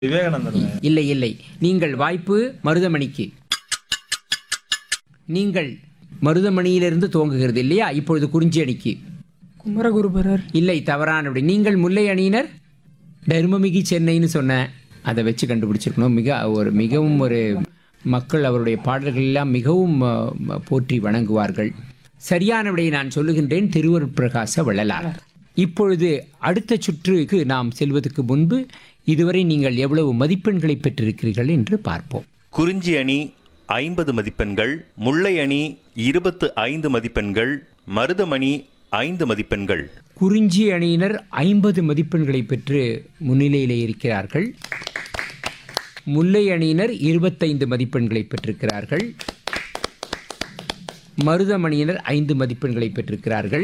விவேகானந்தர் இல்லை இல்லை நீங்கள் வாய்ப்பு மருதமணிக்கு நீங்கள் மருதமணியிலிருந்து துவங்குகிறது இல்லையா இப்பொழுது குறிஞ்சி அணிக்கு குமரகுருபரர் இல்லை தவறான விடை நீங்கள் முல்லை அணியினர் தர்மமிகு சென்னைன்னு சொன்னேன் அதை வச்சு கண்டுபிடிச்சிருக்கணும் மிக ஒரு மிகவும் ஒரு மக்கள் அவருடைய பாடல்கள் எல்லாம் மிகவும் அஹ், ம- போற்றி வணங்குவார்கள் சரியான விடையை நான் சொல்லுகின்றேன் திருவருட்பிரகாச வள்ளலார் இப்பொழுது அடுத்த சுற்றுக்கு நாம் செல்வதற்கு முன்பு இதுவரை நீங்கள் எவ்வளவு மதிப்பெண்களை பெற்றிருக்கிறீர்கள் என்று பார்ப்போம் குறிஞ்சி அணி ஐம்பது மதிப்பெண்கள் முல்லை அணி இருபத்து ஐந்து மதிப்பெண்கள் மருதமணி ஐந்து மதிப்பெண்கள் குறிஞ்சி அணியினர் ஐம்பது மதிப்பெண்களை பெற்று முன்னிலையிலே இருக்கிறார்கள் முல்லை அணியினர் இருபத்தைந்து மதிப்பெண்களை பெற்றிருக்கிறார்கள் மருதமணியினர் ஐந்து மதிப்பெண்களை பெற்றிருக்கிறார்கள்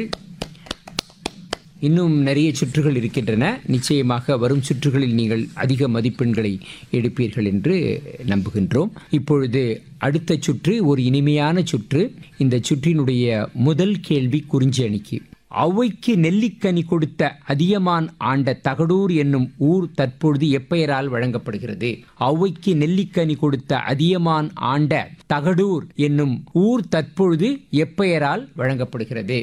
இன்னும் நிறைய சுற்றுகள் இருக்கின்றன நிச்சயமாக வரும் சுற்றுகளில் நீங்கள் அதிக மதிப்பெண்களை எடுப்பீர்கள் என்று நம்புகின்றோம் இப்பொழுது அடுத்த சுற்று ஒரு இனிமையான சுற்று இந்த சுற்றினுடைய முதல் கேள்வி குறிஞ்சி அணிக்கு ஔவைக்கு நெல்லிக்கனி கொடுத்த அதியமான் ஆண்ட தகடூர் என்னும் ஊர் தற்பொழுது எப்பெயரால் வழங்கப்படுகிறது ஔவைக்கு நெல்லிக்கனி கொடுத்த அதியமான் ஆண்ட தகடூர் என்னும் ஊர் தற்பொழுது எப்பெயரால் வழங்கப்படுகிறது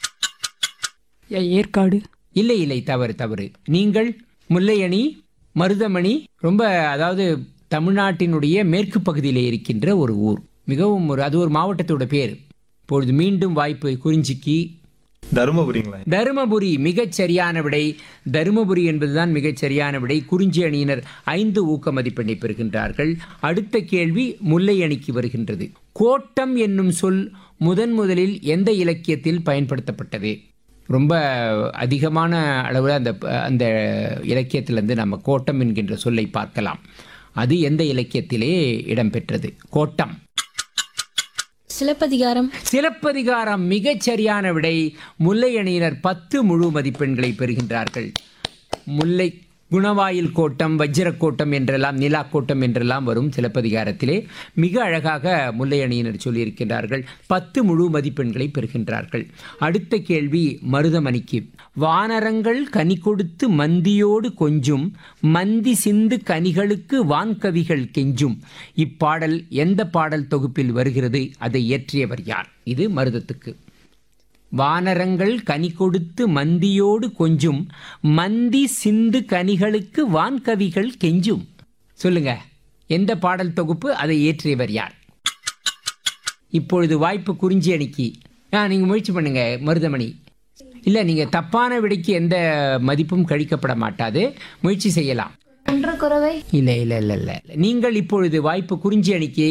ஐயா, ஏற்காடு இல்லை இல்லை தவறு தவறு நீங்கள் முல்லை அணி மருதமணி ரொம்ப அதாவது தமிழ்நாட்டினுடைய மேற்கு பகுதியிலே இருக்கின்ற ஒரு ஊர் மிகவும் ஒரு அது ஒரு மாவட்டத்தோட பேர் இப்பொழுது மீண்டும் வாய்ப்பு குறிஞ்சிக்கு தருமபுரிங்களா தருமபுரி மிகச் சரியான விடை தருமபுரி என்பதுதான் மிகச் சரியான விடை குறிஞ்சி அணியினர் ஐந்து ஊக்க மதிப்பெண்ணை பெறுகின்றார்கள் அடுத்த கேள்வி முல்லை அணிக்கு வருகின்றது கோட்டம் என்னும் சொல் முதன் முதலில் எந்த இலக்கியத்தில் பயன்படுத்தப்பட்டது ரொம்ப அதிகமான அளவில் அந்த அந்த இலக்கியத்திலிருந்து நம்ம கோட்டம் என்கின்ற சொல்லை பார்க்கலாம் அது எந்த இலக்கியத்திலே இடம்பெற்றது கோட்டம் சிலப்பதிகாரம் சிலப்பதிகாரம் மிகச் சரியான விடை முல்லை அணியினர் பத்து முழு மதிப்பெண்களை பெறுகின்றார்கள் முல்லை குணவாயில் கோட்டம் வஜ்ரக் கோட்டம் என்றெல்லாம் நிலா கோட்டம் என்றெல்லாம் வரும் சிலப்பதிகாரத்திலே மிக அழகாக முல்லை அணியினர் சொல்லியிருக்கின்றார்கள் பத்து முழு மதிப்பெண்களை பெறுகின்றார்கள் அடுத்த கேள்வி மருதமணிக்கு வானரங்கள் கனி கொடுத்து மந்தியோடு கொஞ்சும் மந்தி சிந்து கனிகளுக்கு வான்கவிகள் கெஞ்சும் இப்பாடல் எந்த பாடல் தொகுப்பில் வருகிறது அதை இயற்றியவர் யார் இது மருதத்துக்கு வானரங்கள் கனி கொடுத்து மந்தியோடு கொஞ்சும் மந்தி சிந்து கனிகளுக்கு வான்கவிகள் கெஞ்சும் சொல்லுங்க எந்த பாடல் தொகுப்பு அதை இயற்றியவர் யார் இப்பொழுது வாய்ப்பு குறிஞ்சி அணிக்கு ஆ நீங்கள் முயற்சி பண்ணுங்க மருதமணி இல்லை நீங்கள் தப்பான விடைக்கு எந்த மதிப்பும் கழிக்கப்பட மாட்டாது முயற்சி செய்யலாம் ஒன்று குறவை இல்லை இல்லை இல்லை இல்லை நீங்கள் இப்பொழுது வாய்ப்பு குறிஞ்சி அணிக்கு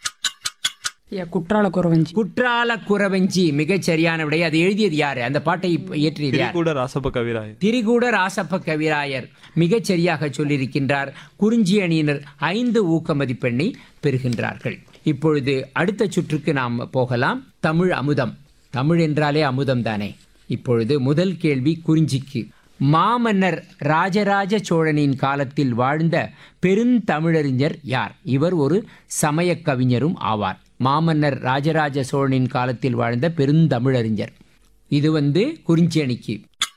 ஐயா குற்றால குறவஞ்சி குற்றால குறவஞ்சி மிகச் சரியான விடை அதை எழுதியது யாரு அந்த பாட்டை இப்ப இயற்றியது யார் கூட ராசப்ப கவிராய் திரிகூட ராசப்ப கவிராயர் மிகச் சரியாக சொல்லியிருக்கின்றார் குறிஞ்சி அணியினர் ஐந்து ஊக்க மதிப்பெண்ணை பெறுகின்றார்கள் இப்பொழுது அடுத்த சுற்றுக்கு நாம் போகலாம் தமிழ் அமுதம் தமிழ் என்றாலே அமுதம் தானே இப்பொழுது முதல் கேள்வி குறிஞ்சிக்கு மாமன்னர் ராஜராஜ சோழனின் காலத்தில் வாழ்ந்த பெருந்தமிழறிஞர் யார் இவர் ஒரு சமயக் கவிஞரும் ஆவார் மாமன்னர் ராஜராஜ சோழனின் காலத்தில் வாழ்ந்த பெருந்தமிழறிஞர் இது வந்து குறிஞ்சி அணிக்கு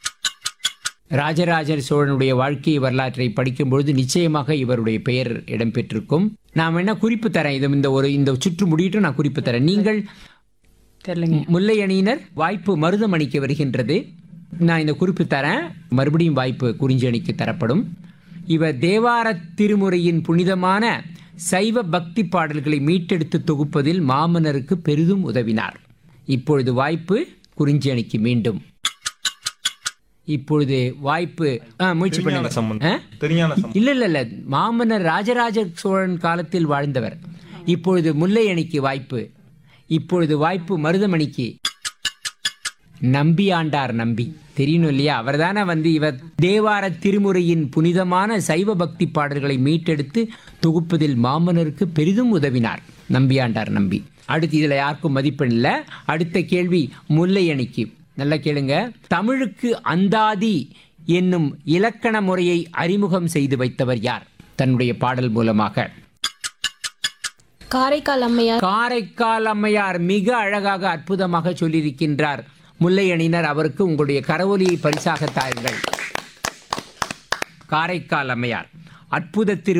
ராஜராஜர் சோழனுடைய வாழ்க்கை வரலாற்றை படிக்கும் பொழுது நிச்சயமாக இவருடைய பெயர் இடம்பெற்றிருக்கும் நான் வேணா குறிப்பு தரேன் இது இந்த ஒரு இந்த சுற்று முடியிட்டு நான் குறிப்பு தரேன் நீங்கள் தெரியலங்க முல்லை அணியினர் வாய்ப்பு மருதமணிக்கு வருகின்றது நான் இந்த குறிப்பு தரேன் மறுபடியும் வாய்ப்பு குறிஞ்சி அணிக்கு தரப்படும் இவர் தேவார திருமுறையின் புனிதமான சைவ பக்தி பாடல்களை மீட்டெடுத்து தொகுப்பதில் மாமன்னருக்கு பெரிதும் உதவினார் இப்பொழுது வாய்ப்பு குறிஞ்சி அணிக்கு மீண்டும் இப்பொழுது வாய்ப்பு ஆ, முயற்சி திருஞான பண்ணுங்க சம்பந்தர். ஆ? திருஞான சம்பந்தர். இல்ல இல்ல இல்ல மாமன்னர் ராஜராஜ சோழன் காலத்தில் வாழ்ந்தவர் இப்பொழுது முல்லை அணிக்கு வாய்ப்பு இப்பொழுது வாய்ப்பு மருதமணிக்கு நம்பி ஆண்டார் நம்பி தெரியணும் இல்லையா அவர்தானே வந்து இவர் தேவார திருமுறையின் புனிதமான சைவ பக்தி பாடல்களை மீட்டெடுத்து தொகுப்பதில் மாமன்னருக்கு பெரிதும் உதவினார் நம்பியாண்டார் நம்பி அடுத்து இதுல யாருக்கும் மதிப்பெண் இல்ல அடுத்த கேள்வி முல்லை அணிக்கு நல்லா கேளுங்க தமிழுக்கு அந்தாதி என்னும் இலக்கண முறையை அறிமுகம் செய்து வைத்தவர் யார் தன்னுடைய பாடல் மூலமாக காரைக்கால் அம்மையார் காரைக்கால் அம்மையார் மிக அழகாக அற்புதமாக சொல்லியிருக்கின்றார் முல்லை அணியினர் அவருக்கு உங்களுடைய கரவொலியை பரிசாக தாருங்கள் காரைக்கால் அம்மையார் அற்புத திரு